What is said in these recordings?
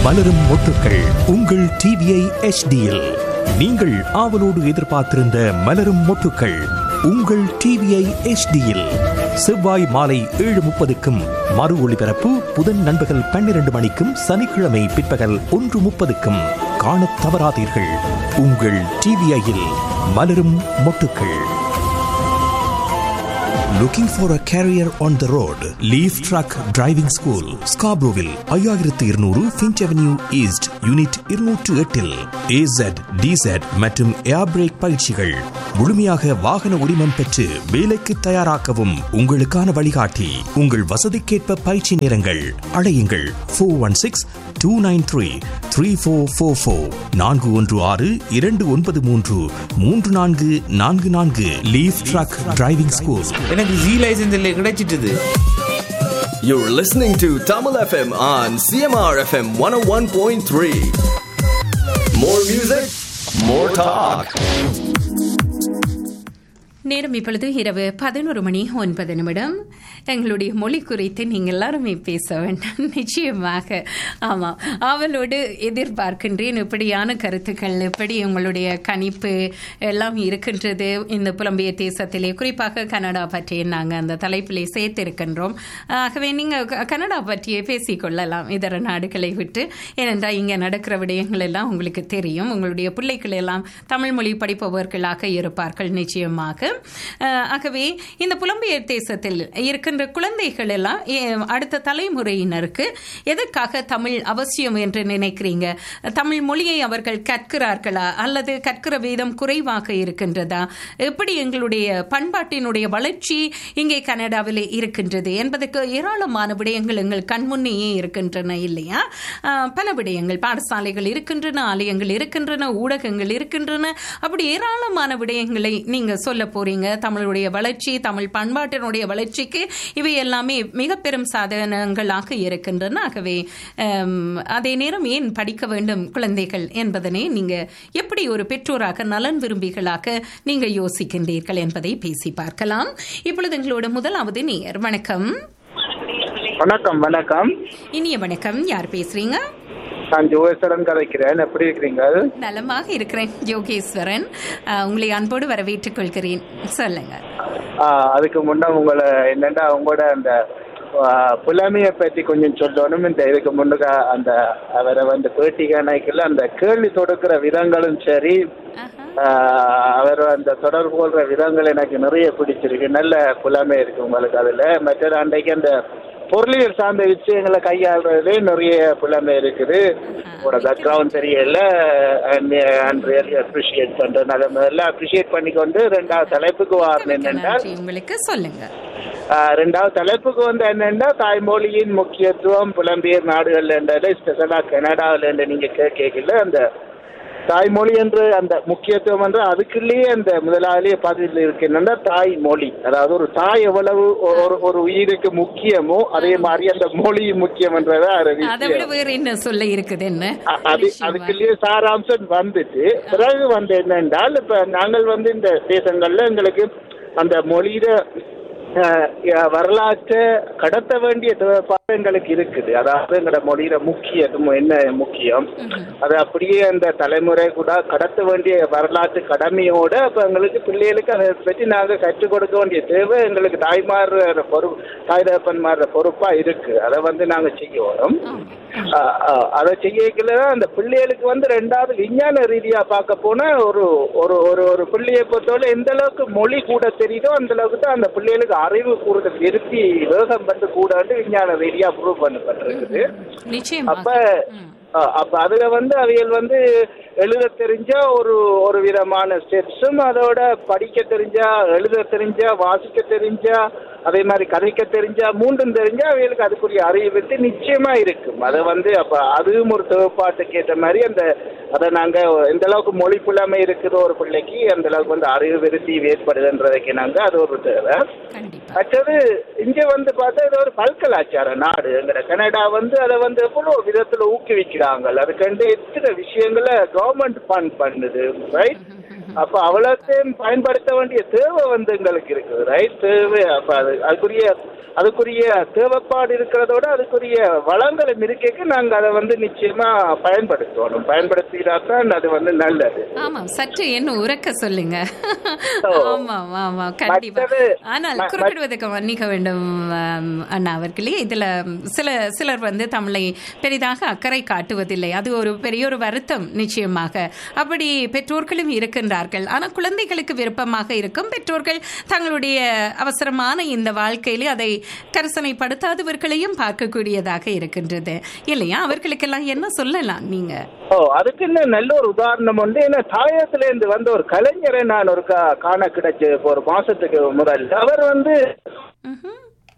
மலரும் மொட்டுக்கள் உங்கள் டிவிஐ எச்டியில் நீங்கள் ஆவலோடு எதிர்பார்த்திருந்த மலரும் மொட்டுக்கள் உங்கள் டிவிஐ எச்டியில் செவ்வாய் மாலை ஏழு முப்பதுக்கும் மறு ஒளிபரப்பு புதன் நண்பகல் பன்னிரண்டு மணிக்கும் சனிக்கிழமை பிற்பகல் ஒன்று முப்பதுக்கும் காணத் தவறாதீர்கள் உங்கள் டிவிஐயில் மலரும் மொட்டுக்கள் Looking for a career on the road? Leaf Truck Driving School, Scarboroughville, ஐயாயிரத்து இருநூறு ஃபின்ச் அவென்யூ ஈஸ்ட் யூனிட் இருநூற்று எட்டில் ஏசட் டிசட் மற்றும் ஏர் பிரேக் பயிற்சிகள் முழுமையாக வாகன உரிமம் பெற்று வேலைக்கு தயாராக்கவும் உங்களுக்கான வழிகாட்டி உங்கள் வசதிக்கேற்ப பயிற்சி நேரங்கள் அழையுங்கள் four one six two nine three three four four four நான்கு ஒன்று ஆறு இரண்டு ஒன்பது மூன்று மூன்று நான்கு நான்கு நான்கு லீஃப் ட்ரக் டிரைவிங் ஸ்கூல் எனக்கு ஜி லைசன்ஸ் இல்லை கிடைச்சிட்டுது You're listening to Tamil FM on CMR FM 101.3. More music, more talk. நேரம் இப்பொழுது இரவு பதினோரு மணி ஒன்பது நிமிடம் எங்களுடைய மொழி குறித்து நீங்கள் எல்லாருமே பேச வேண்டாம் நிச்சயமாக ஆமாம் அவளோடு எதிர்பார்க்கின்றேன் இப்படியான கருத்துக்கள் எப்படி உங்களுடைய கணிப்பு எல்லாம் இருக்கின்றது இந்த புலம்பிய தேசத்திலே குறிப்பாக கனடா பற்றி நாங்கள் அந்த தலைப்பிலே சேர்த்திருக்கின்றோம் ஆகவே நீங்கள் கனடா பற்றியே பேசிக்கொள்ளலாம் இதர நாடுகளை விட்டு ஏனென்றால் இங்கே நடக்கிற விடயங்கள் எல்லாம் உங்களுக்கு தெரியும் உங்களுடைய பிள்ளைகள் எல்லாம் தமிழ் மொழி படிப்பவர்களாக இருப்பார்கள் நிச்சயமாக அஹ், ஆகவே இந்த புலம்பெயர் தேசத்தில் இருக்கின்ற குழந்தைகள் எல்லாம் எ- அடுத்த தலைமுறையினருக்கு எதற்காக தமிழ் அவசியம் என்று நினைக்கிறீங்க தமிழ் மொழியை அவர்கள் கற்கிறார்களா அல்லது கற்கிற வீதம் குறைவாக இருக்கின்றதா எப்படி எங்களுடைய பண்பாட்டினுடைய வளர்ச்சி இங்கே கனடாவில் இருக்கின்றது என்பதற்கு ஏராளமான விடயங்கள் எங்கள் கண்முன்னேயே இருக்கின்றன இல்லையா அஹ், பல விடயங்கள் பாடசாலைகள் இருக்கின்றன ஆலயங்கள் இருக்கின்றன ஊடகங்கள் இருக்கின்றன அப்படி ஏராளமான விடயங்களை நீங்க சொல்ல போறீங்க தமிழுடைய வளர்ச்சி தமிழ் பண்பாட்டினுடைய வளர்ச்சிக்கு இவை எல்லாமே மிக பெரும் சாதனங்களாக இருக்கின்றன ஆகவே அம், அதே நேரம் ஏன் படிக்க வேண்டும் குழந்தைகள் என்பதனை நீங்க எப்படி ஒரு பெற்றோராக நலன் விரும்பிகளாக நீங்க யோசிக்கின்றீர்கள் என்பதை பேசி பார்க்கலாம் இப்பொழுது எங்களோட முதலாவது நேர் வணக்கம் வணக்கம் வணக்கம் இனிய வணக்கம் யார் பேசுறீங்க நான் ஜோகேஸ்வரன் கதைக்கிறேன் எப்படி இருக்கிறீங்க நலமாக இருக்கிறேன் யோகேஸ்வரன் அஹ், உங்களை அன்போடு வரவேற்றுக் கொள்கிறேன் சொல்லுங்க ஆஹ் அதுக்கு முன்ன உங்களை என்னண்டா உங்களோட அந்த ஆஹ், புலமையை பற்றி கொஞ்சம் சொல்லணும் இந்த இதுக்கு முன்னுக்கு அந்த அவரை வந்து பேட்டி கணக்கில் அந்த கேள்வி தொடுக்கிற விதங்களும் சரி ஆஹ், அவர் அந்த தொடர்பு கொள்கிற விதங்கள் எனக்கு நிறைய பிடிச்சிருக்கு நல்ல புலமை இருக்கு உங்களுக்கு அதில் மற்றது அன்றைக்கு அந்த பொருளியல் சார்ந்த விஷயங்களை கையாளுறதுலே நிறைய புலமை இருக்குது உங்களோட பேக்ரவுண்ட் தெரியல அண்ட் ரியலி அப்ரிஷியேட் பண்ணுறேன் அதை முதல்ல அப்ரிஷியேட் பண்ணிக்கொண்டு ரெண்டாவது தலைப்புக்கு வரணும் என்னென்றால் நன்றி உங்களுக்கு சொல்லுங்க ஆஹ் ரெண்டாவது தலைப்புக்கு வந்து என்னன்னா தாய்மொழியின் முக்கியத்துவம் புலம்பெயர் நாடுகள்ல என்றது ஸ்பெஷலாக கனடாவில் என்று நீங்க கேட்கல அந்த தாய்மொழி என்று அந்த முக்கியத்துவம் என்று அதுக்குள்ளேயே அந்த முதலாளிய பதில் இருக்கு என்னன்னா தாய்மொழி அதாவது ஒரு தாய் எவ்வளவு ஒரு ஒரு உயிருக்கு முக்கியமோ அதே மாதிரி அந்த மொழி முக்கியம் என்றதை அதை விட விஷயம் வேற என்ன சொல்ல இருக்குது என்ன அ- அது அதுக்குள்ளேயே சாராம்சம் வந்துட்டு பிறகு வந்து என்னென்றால் இப்ப நாங்கள் வந்து இந்த தேசங்கள்ல எங்களுக்கு அந்த மொழியில அஹ், அஹ், வரலாற்றை கடத்த வேண்டிய தேவைப்பாடு எங்களுக்கு இருக்குது அதாவது எங்களோட மொழியில முக்கியத்துவம் என்ன முக்கியம் அது அப்படியே அந்த தலைமுறை கூட கடத்த வேண்டிய வரலாற்று கடமையோட அப்ப எங்களுக்கு பிள்ளைகளுக்கு அதை பற்றி நாங்க கற்றுக் கொடுக்க வேண்டிய தேவை எங்களுக்கு தாய்மார் பொறுப்பு தாய் தகப்பன்மார் பொறுப்பா இருக்கு அதை வந்து நாங்க செய்யணும் ஆஹ் ஆஹ் அதை செய்யக்கல அந்த பிள்ளைகளுக்கு வந்து ரெண்டாவது விஞ்ஞான ரீதியா பார்க்க போனா ஒரு ஒரு ஒரு ஒரு பிள்ளையை பொறுத்தவரை எந்த அளவுக்கு மொழி கூட தெரியுதோ அந்த அளவுக்கு தான் அந்த பிள்ளைகளுக்கு அறிவு கூடுத விருத்தி வேகம் வந்து கூடாண்டு விஞ்ஞான ரீதியா ப்ரூவ் பண்ணப்பட்டிருக்குது நிச்சயமா அப்ப அஹ், அப்ப அதுல வந்து அவைகள் வந்து எழுத தெரிஞ்சா ஒரு ஒரு விதமான ஸ்டெப்ஸும் அதோட படிக்க தெரிஞ்சா எழுத தெரிஞ்சா வாசிக்க தெரிஞ்சா அதே மாதிரி கதைக்க தெரிஞ்சா மூன்றும் தெரிஞ்சா அவைகளுக்கு அதுக்குரிய அறிவு நிச்சயமா இருக்கும் அதை வந்து அப்ப அதுவும் ஒரு தேவைப்பாட்டுக்கு ஏற்ற மாதிரி அந்த அதை நாங்க எந்த அளவுக்கு மொழி புலமை இருக்குதோ ஒரு பிள்ளைக்கு அந்த அளவுக்கு வந்து அறிவு விருத்தி ஏற்படுதுன்றதுக்கு நாங்க அது ஒரு தேவை கண்டிப்பா மற்றது இங்க வந்து பார்த்தா இது ஒரு பல்கலாச்சார நாடு எங்கட கனடா வந்து அதை வந்து எவ்வளவு விதத்துல ஊக்குவிக்கிறாங்க அதுக்கண்டு எத்தனை விஷயங்களை கவர்மெண்ட் ஃபண்ட் பண்ணுது ரைட் அப்ப அவ்வளோத்தையும் பயன்படுத்த வேண்டிய தேவை வந்து எங்களுக்கு இருக்குது ரைட் தேவை அப்ப அது அதுக்குரிய அதுக்குரிய தேவைப்பாடு இருக்கிறதோட அதுக்குரிய வளங்களும் இருக்கைக்கு நாங்க அதை வந்து நிச்சயமா பயன்படுத்தணும் பயன்படுத்தினாதான் அது வந்து நல்லது ஆமா சற்று என்ன உறக்க சொல்லுங்க ஓ. ஆமா ஆமா கண்டிப்பா மற்றது- ஆனால் ம- குறுக்கிடுவதற்கு மன்னிக்க வேண்டும் ஆம், அண்ணா அவர்களே இதுல சில சிலர் வந்து தமிழை பெரிதாக அக்கறை காட்டுவதில்லை அது ஒரு பெரிய ஒரு வருத்தம் நிச்சயமாக அப்படி பெற்றோர்களும் இருக்கின்றார்கள் ஆனா குழந்தைகளுக்கு விருப்பமாக இருக்கும் பெற்றோர்கள் தங்களுடைய அவசரமான இந்த வாழ்க்கையிலே அதை கரசனைப்படுத்தாதவர்களையும் பார்க்கக்கூடியதாக இருக்கின்றது இல்லையா அவர்களுக்கெல்லாம் என்ன சொல்லலாம் நீங்க ஓ அதுக்கு இன்னும் நல்ல ஒரு உதாரணம் வந்து என்ன தாயத்துல இருந்து வந்த ஒரு கலைஞரை நான் ஒரு கா- காண கிடைச்சு இப்ப ஒரு மாசத்துக்கு முதல் அவர் வந்து ம்ஹும்.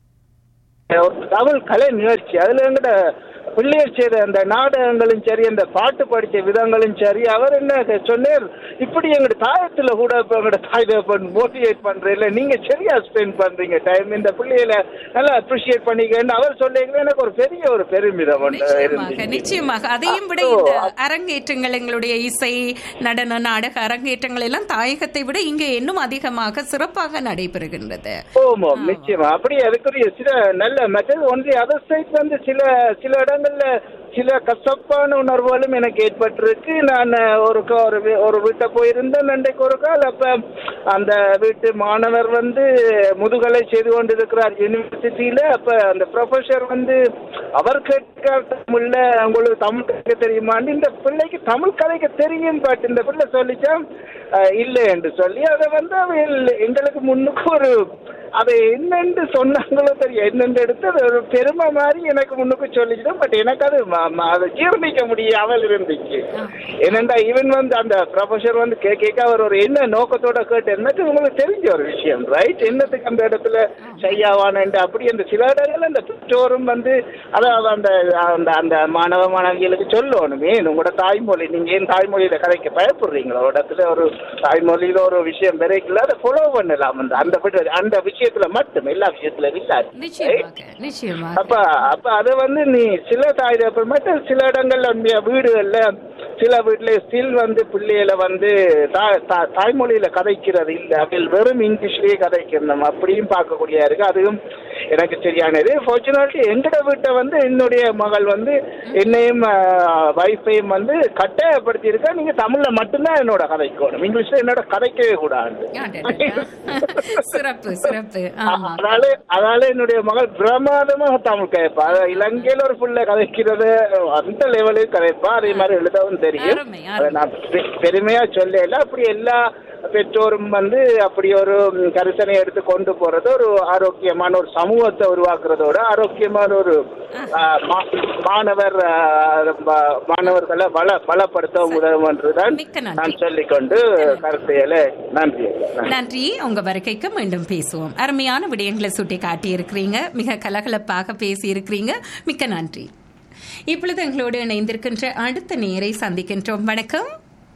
ஒரு தமிழ் கலை நிகழ்ச்சி அதுல எங்கட பிள்ளையர் செய்த அந்த நாடகங்களும் சரி அந்த பாட்டு படிச்ச விதங்களும் சரி அவர் என்ன சொன்னார் இப்படி எங்கட தாயத்துல கூட இப்ப எங்கட தாய் மோட்டிவேட் பண்றீங்க நீங்க சரியா ஸ்பெண்ட் பண்றீங்க டைம் இந்த பிள்ளைகளை நல்லா அப்ரிஷியேட் பண்ணிக்கன்னு அவர் சொல்லிங்க எனக்கு ஒரு பெரிய ஒரு பெருமிதம் ஒன்று நிச்சயமாக இருந்துச்சு நிச்சயமாக அதையும் விட இந்த அரங்கேற்றங்கள் எங்களுடைய இசை நடன நாடக அரங்கேற்றங்கள் எல்லாம் தாயகத்தை விட இங்கே இன்னும் அதிகமாக சிறப்பாக நடைபெறுகின்றது ஆமாம் நிச்சயமா அப்படி அதுக்குரிய சில நல்ல மெத்தட் ஒன்லி அதர் சைட் வந்து சில சில இடங்கள்ல சில கசப்பான உணர்வுகளும் எனக்கு ஏற்பட்டிருக்கு நான் ஒரு க- ஒரு வீ- ஒரு வீட்டை போயிருந்தேன் அன்றைக்கு ஒரு கால் அப்ப அந்த வீட்டு மாணவர் வந்து முதுகலை செய்து கொண்டிருக்கிறார் யூனிவர்சிட்டியில அப்ப அந்த ப்ரொஃபஸர் வந்து அவர் கேட்க தமிழ்ல உங்களுக்கு தமிழ் கதைக்க தெரியுமான்னு இந்த பிள்ளைக்கு தமிழ் கதைக்க தெரியும் பட் இந்த பிள்ளை சொல்லிச்சா அஹ், இல்லை என்று சொல்லி அதை வந்து அவள் எங்களுக்கு முன்னுக்கு ஒரு அதை என்னென்று சொன்னாங்களோ தெரியும் என்னென்று எடுத்து அது ஒரு பெருமை மாதிரி எனக்கு முன்னுக்கு சொல்லிச்சு பட் எனக்கு அது ம- ம- அதை ஜீர்ணிக்க முடியாமல் இருந்துச்சு ஏனென்றா இவன் வந்து அந்த ப்ரொஃபஸர் வந்து கே கேட்க அவர் ஒரு என்ன நோக்கத்தோட கேட்டு என்னட்டு உங்களுக்கு தெரிஞ்ச ஒரு விஷயம் ரைட் என்னத்துக்கு அந்த இடத்துல செய்யாவானு அப்படி அந்த சில இடங்கள்ல அந்த பெற்றோரும் வந்து அதாவது அந்த அந்த அந்த மாணவ மாணவிகளுக்கு சொல்லணும் ஏன் உங்களோட தாய்மொழி நீங்க ஏன் தாய்மொழியில கதைக்க பயப்படுறீங்களோ ஒரு இடத்துல ஒரு தாய்மொழியில ஒரு விஷயம் விரைக்கல அதை ஃபாலோ பண்ணலாம் அந்த அந்த விட- அந்த விஷயத்துல மட்டும் எல்லா விஷயத்துல இல்லாது Right? நிச்சயமாக நிச்சயமாக அப்ப அப்ப அது வந்து நீ சில தாய் தகப்பன் மட்டும் சில இடங்கள்ல வந்து வீடுகள்ல சில வீட்டுல ஸ்டில் வந்து பிள்ளைகளை வந்து தா- தா- தாய்மொழியில கதைக்கிறது இல்ல அவள் வெறும் இங்கிலீஷ்லயே கதைக்கணும் அப்படியும் பார்க்கக்கூடிய இருக்கு அதுவும் எனக்கு சரியானது ஃபார்ச்சுனேட்லி எங்கட வீட்டை வந்து என்னுடைய மகள் வந்து என்னையும் வைஃபையும் வந்து கட்டாயப்படுத்தி இருக்கா நீங்க தமிழ்ல மட்டும்தான் என்னோட கதைக்கணும் இங்கிலீஷ்ல என்னோட கதைக்கவே கூடாது அடடடா. சிறப்பு சிறப்பு ஆமா அதனால அதனால என்னுடைய மகள் பிரமாதமாக தமிழ் கதைப்பா அதாவது இலங்கையில ஒரு புள்ள கதைக்கிறது அந்த லெவலுக்கு கதைப்பா அதே மாதிரி எழுதவும் தெரியும் அருமை, அருமை. அதை நான் பெ- பெருமையா சொல்லல அப்படி எல்லா பெற்றோரும் வந்து அப்படி ஒரு ம், கரிசனை எடுத்து கொண்டு போறது ஒரு ஆரோக்கியமான ஒரு சமூகத்தை உருவாக்குறதோட ஆரோக்கியமான ஒரு ஆ, மா- மாணவர் ஆ, ம- மாணவர்களை வள பலப்படுத்த உதவும் என்றுதான் மிக்க நன்றி. நான் சொல்லிக்கொண்டு கருத்தையில நன்றி நன்றி நன்றி உங்க வருகைக்கு மீண்டும் பேசுவோம் அருமையான விடயங்களை சுட்டி காட்டி இருக்கிறீங்க மிக கலகலப்பாக பேசி இருக்கிறீங்க மிக்க நன்றி இப்பொழுது எங்களோடு இணைந்திருக்கின்ற அடுத்த நேரை சந்திக்கின்றோம் வணக்கம்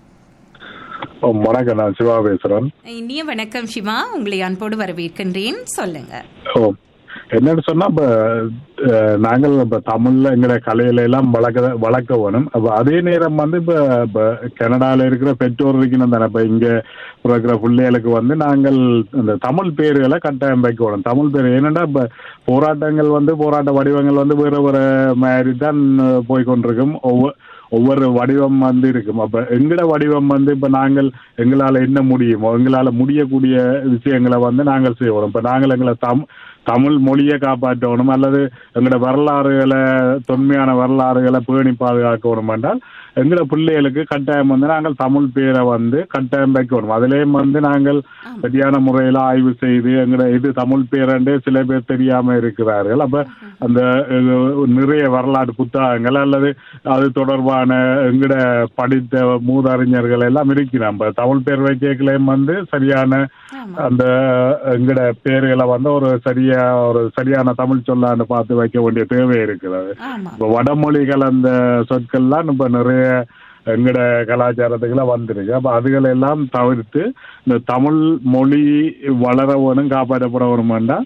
ஓ, வணக்கம் நான் சிவா பேசுறேன் இனிய வணக்கம் சிவா உங்களை அன்போடு வரவேற்கின்றேன் சொல்லுங்க ஓ என்னன்னு சொன்னா இப்ப அஹ், நாங்கள் இப்ப தமிழ்ல எங்கட கலையில எல்லாம் வளர்க்க வளர்க்க வேணும் அப்ப அதே நேரம் வந்து இப்ப இப்ப கனடால இருக்கிற பெற்றோர் இருக்கணும் தானே இப்ப இங்க இருக்கிற பிள்ளைகளுக்கு வந்து நாங்கள் இந்த தமிழ் பேர்களை கட்டாயம் வைக்கணும் தமிழ் பேர் ஏன்னா இப்ப போராட்டங்கள் வந்து போராட்ட வடிவங்கள் வந்து வேற வேற மாதிரி தான் போய் கொண்டிருக்கும் ஒவ்வொரு ஒவ்வொரு வடிவம் வந்து இருக்கும் அப்ப எங்கட வடிவம் வந்து இப்ப நாங்கள் எங்களால என்ன முடியுமோ எங்களால முடியக்கூடிய விஷயங்களை வந்து நாங்கள் செய்வோம் இப்ப நாங்கள் எங்களை தம் தமிழ் மொழியை காப்பாற்றணும் அல்லது எங்களோட வரலாறுகளை தொன்மையான வரலாறுகளை பேணி பாதுகாக்கணும் என்றால் எங்களோட பிள்ளைகளுக்கு கட்டாயம் வந்து நாங்கள் தமிழ் பேரை வந்து கட்டாயம் வைக்கணும் அதுலேயும் வந்து நாங்கள் சரியான முறையில் ஆய்வு செய்து எங்களோட இது தமிழ் பேரண்டே சில பேர் தெரியாம இருக்கிறார்கள் அப்ப அந்த அஹ், நிறைய வரலாற்று புத்தகங்கள் அல்லது அது தொடர்பான எங்கட படித்த மூதறிஞர்கள் எல்லாம் இருக்கிறான் இப்ப தமிழ் பேர் வைக்கலையும் வந்து சரியான அந்த எங்கட பேர்களை வந்து ஒரு சரியா ஒரு சரியான தமிழ் சொல்லான்னு பார்த்து வைக்க வேண்டிய தேவை இருக்கிறது ஆமா இப்ப வடமொழி கலந்த சொற்கள்லாம் இப்ப நிறைய எங்கட கலாச்சாரத்துக்குலாம் வந்திருக்கு அப்ப அதுகளை எல்லாம் தவிர்த்து இந்த தமிழ் மொழி வளர வேணும் காப்பாற்றப்பட வேணுமெண்டா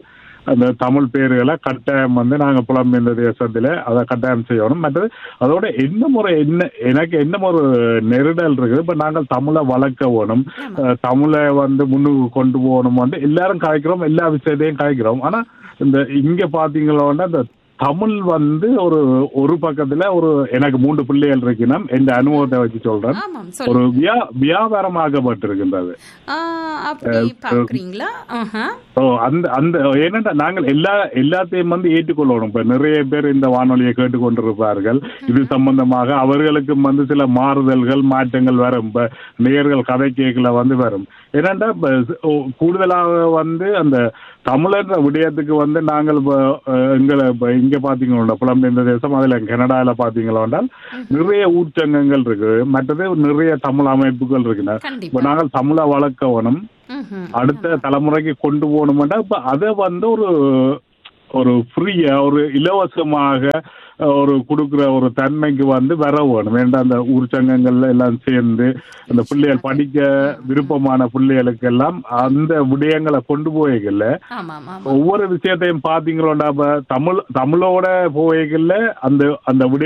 அந்த தமிழ் பேர்களை கட்டாயம் வந்து நாங்க புலம்பெயர்ந்த தேசத்துல அதை கட்டாயம் செய்யணும் மற்றது அதோட என்ன முறை என்ன எனக்கு என்ன ஒரு நெருடல் இருக்குது இப்ப நாங்கள் தமிழை வளர்க்க வேணும் அஹ், தமிழை வந்து முன்னுக்கு கொண்டு போகணும் வந்து எல்லாரும் காய்க்கிறோம் எல்லா விஷயத்தையும் காய்க்கிறோம் ஆனா இந்த இங்க பாத்தீங்களோன்னா இந்த தமிழ் வந்து ஒரு ஒரு பக்கத்துல ஒரு எனக்கு மூன்று பிள்ளைகள் இருக்கணும் என்ற அனுபவத்தை வச்சு சொல்றேன் ஆமாம் ஒரு சொல்லுங்க வியா வியாபாரமாக்கப்பட்டிருக்கின்றது ஆ, அப்படி பாக்குறீங்களா ஆஹா. ஓ அந்த அந்த ஏனென்றா நாங்கள் எல்லா எல்லாத்தையும் வந்து ஏற்றுக்கொள்ளணும் இப்ப நிறைய பேர் இந்த வானொலியை கேட்டுக்கொண்டிருப்பார்கள் இது சம்பந்தமாக அவர்களுக்கும் வந்து சில மாறுதல்கள் மாற்றங்கள் வரும் இப்ப நேயர்கள் கதை கேட்கல வந்து வரும் ஏனென்றா இப்ப ஓ, கூடுதலாக வந்து அந்த தமிழன்ற விடயத்துக்கு வந்து நாங்கள் இப்ப அஹ், எங்களை இப்ப இங்க பாத்தீங்களா புலம்பெயர்ந்த தேசம் அதுல கனடால பாத்தீங்களா நிறைய ஊர்ச்சங்கங்கள் இருக்கு மற்றது நிறைய தமிழ் அமைப்புகள் இருக்குன்னா இப்ப கண்டிப்பா நாங்கள் தமிழை வளர்க்கணும் ம்ஹும். அடுத்த தலைமுறைக்கு கொண்டு போகணும்னா இப்ப அதை வந்து ஒரு ஒரு ஃப்ரீயா ஒரு இலவசமாக அஹ், ஒரு கொடுக்குற ஒரு தன்மைக்கு வந்து வர வேணும் வேண்டாம் அந்த ஊர் சங்கங்கள்ல எல்லாம் சேர்ந்து அந்த பிள்ளைகள் படிக்க விருப்பமான பிள்ளைகளுக்கு எல்லாம் அந்த விடயங்களை கொண்டு போய்கல ஆமாம் ஆமாம் ஒவ்வொரு விஷயத்தையும் பாத்தீங்களோண்டா இப்ப தமிழ் தமிழோட போய்கல அந்த அந்த விடயம்